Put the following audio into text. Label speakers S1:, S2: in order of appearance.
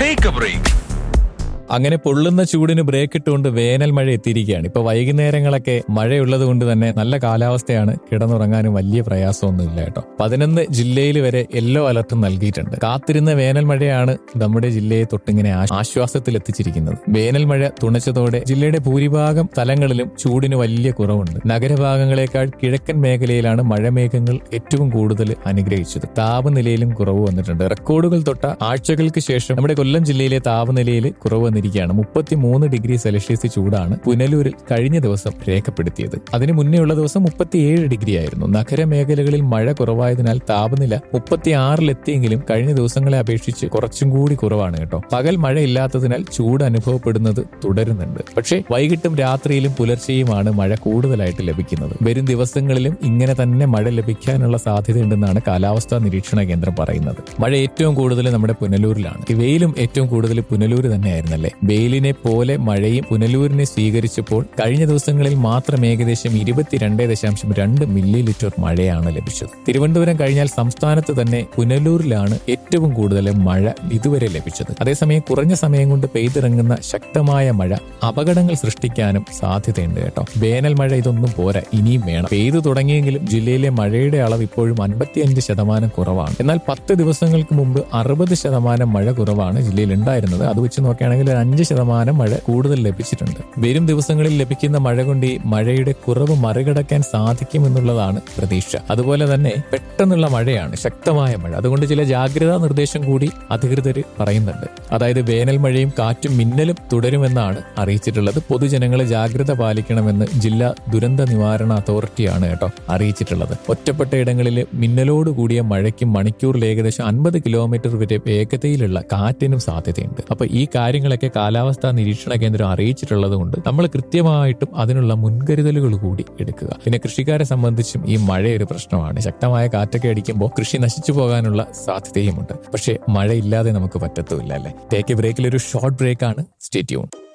S1: take A break
S2: അങ്ങനെ പൊള്ളുന്ന ചൂടിന് ബ്രേക്ക് ഇട്ടുകൊണ്ട് വേനൽ മഴ എത്തിയിരിക്കുകയാണ് ഇപ്പൊ വൈകുന്നേരങ്ങളൊക്കെ മഴയുള്ളത് കൊണ്ട് തന്നെ നല്ല കാലാവസ്ഥയാണ് കിടന്നുറങ്ങാനും വലിയ പ്രയാസമൊന്നുമില്ല കേട്ടോ പതിനൊന്ന് ജില്ലയിൽ വരെ യെല്ലോ അലർട്ട് നൽകിയിട്ടുണ്ട് കാത്തിരുന്ന വേനൽ മഴയാണ് നമ്മുടെ ജില്ലയെ തൊട്ടിങ്ങനെ ആ- ആശ്വാസത്തിൽ എത്തിച്ചിരിക്കുന്നത് വേനൽ മഴ തുണച്ചതോടെ ജില്ലയുടെ ഭൂരിഭാഗം സ്ഥലങ്ങളിലും ചൂടിന് വലിയ കുറവുണ്ട് നഗരഭാഗങ്ങളെക്കാൾ കിഴക്കൻ മേഖലയിലാണ് മഴമേഘങ്ങൾ ഏറ്റവും കൂടുതൽ അനുഗ്രഹിച്ചത് താപനിലയിലും കുറവ് വന്നിട്ടുണ്ട് റെക്കോർഡുകൾ തൊട്ട ആഴ്ചകൾക്ക് ശേഷം നമ്മുടെ കൊല്ലം ജില്ലയിലെ താപനിലയിൽ കുറവ് വന്നിരിക്കുകയാണ് മുപ്പത്തിമൂന്ന് ഡിഗ്രി സെൽഷ്യസ് ചൂടാണ് പുനലൂരിൽ കഴിഞ്ഞ ദിവസം രേഖപ്പെടുത്തിയത് അതിന് മുന്നേ ഉള്ള ദിവസം മുപ്പത്തിയേഴ് ഡിഗ്രി ആയിരുന്നു നഗരമേഖലകളിൽ മഴ കുറവായതിനാൽ താപനില മുപ്പത്തിയാറിലെത്തിയെങ്കിലും കഴിഞ്ഞ ദിവസങ്ങളെ അപേക്ഷിച്ച് കുറച്ചും കൂടി കുറവാണ് കേട്ടോ പകൽ മഴ ഇല്ലാത്തതിനാൽ ചൂട് അനുഭവപ്പെടുന്നത് തുടരുന്നുണ്ട് പക്ഷേ വൈകിട്ടും രാത്രിയിലും പുലർച്ചെയുമാണ് മഴ കൂടുതലായിട്ട് ലഭിക്കുന്നത് വരും ദിവസങ്ങളിലും ഇങ്ങനെ തന്നെ മഴ ലഭിക്കാനുള്ള സാധ്യതയുണ്ടെന്നാണ് കാലാവസ്ഥാ നിരീക്ഷണ കേന്ദ്രം പറയുന്നത് മഴ ഏറ്റവും കൂടുതൽ നമ്മുടെ പുനലൂരിലാണ് ഈ വെയിലും ഏറ്റവും കൂടുതൽ പുനലൂര് തന്നെയായിരുന്നല്ലേ വെയിലിനെ പോലെ മഴയും പുനലൂരിനെ സ്വീകരിച്ചപ്പോൾ കഴിഞ്ഞ ദിവസങ്ങളിൽ മാത്രം ഏകദേശം ഇരുപത്തിരണ്ട് ദശാംശം രണ്ട് മില്ലി ലിറ്റർ മഴയാണ് ലഭിച്ചത് തിരുവനന്തപുരം കഴിഞ്ഞാൽ സംസ്ഥാനത്ത് തന്നെ പുനലൂരിലാണ് ഏറ്റവും കൂടുതൽ മഴ ഇതുവരെ ലഭിച്ചത് അതേസമയം കുറഞ്ഞ സമയം കൊണ്ട് പെയ്തിറങ്ങുന്ന ശക്തമായ മഴ അപകടങ്ങൾ സൃഷ്ടിക്കാനും സാധ്യതയുണ്ട് കേട്ടോ വേനൽ മഴ ഇതൊന്നും പോരാ ഇനിയും വേണം പെയ്തു തുടങ്ങിയെങ്കിലും ജില്ലയിലെ മഴയുടെ അളവ് ഇപ്പോഴും അൻപത്തിയഞ്ച് ശതമാനം കുറവാണ് എന്നാൽ പത്ത് ദിവസങ്ങൾക്ക് മുമ്പ് അറുപത് ശതമാനം മഴ കുറവാണ് ജില്ലയിൽ ഉണ്ടായിരുന്നത് അത് വെച്ച് നോക്കുകയാണെങ്കിൽ ഒരു അഞ്ച് ശതമാനം മഴ കൂടുതൽ ലഭിച്ചിട്ടുണ്ട് വരും ദിവസങ്ങളിൽ ലഭിക്കുന്ന മഴ കൊണ്ട് ഈ മഴയുടെ കുറവ് മറികടക്കാൻ സാധിക്കുമെന്നുള്ളതാണ് പ്രതീക്ഷ അതുപോലെ തന്നെ പെട്ടെന്നുള്ള മഴയാണ് ശക്തമായ മഴ അതുകൊണ്ട് ചില ജാഗ്രതാ നിർദ്ദേശം കൂടി അധികൃതർ പറയുന്നുണ്ട് അതായത് വേനൽ മഴയും കാറ്റും മിന്നലും തുടരുമെന്നാണ് അറിയിച്ചിട്ടുള്ളത് പൊതുജനങ്ങളെ ജാഗ്രത പാലിക്കണമെന്ന് ജില്ലാ ദുരന്ത നിവാരണ അതോറിറ്റിയാണ് കേട്ടോ അറിയിച്ചിട്ടുള്ളത് ഒറ്റപ്പെട്ട ഇടങ്ങളിൽ മിന്നലോട് കൂടിയ മഴയ്ക്കും മണിക്കൂറിൽ ഏകദേശം അൻപത് കിലോമീറ്റർ വരെ വേഗതയിലുള്ള കാറ്റിനും സാധ്യതയുണ്ട് അപ്പൊ ഈ കാര്യങ്ങളൊക്കെ കാലാവസ്ഥാ നിരീക്ഷണ കേന്ദ്രം അറിയിച്ചിട്ടുള്ളത് കൊണ്ട് നമ്മൾ കൃത്യമായിട്ടും അതിനുള്ള മുൻകരുതലുകൾ കൂടി എടുക്കുക പിന്നെ കൃഷിക്കാരെ സംബന്ധിച്ചും ഈ മഴ ഒരു പ്രശ്നമാണ് ശക്തമായ കാറ്റൊക്കെ അടിക്കുമ്പോൾ കൃഷി നശിച്ചു പോകാനുള്ള സാധ്യതയുമുണ്ട് പക്ഷേ മഴയില്ലാതെ നമുക്ക് പറ്റത്തുമില്ല അല്ലേ ടേക്ക് എ ബ്രേക്കിൽ ഒരു ഷോർട്ട് ബ്രേക്കാണ് സ്റ്റേ ട്യൂൺ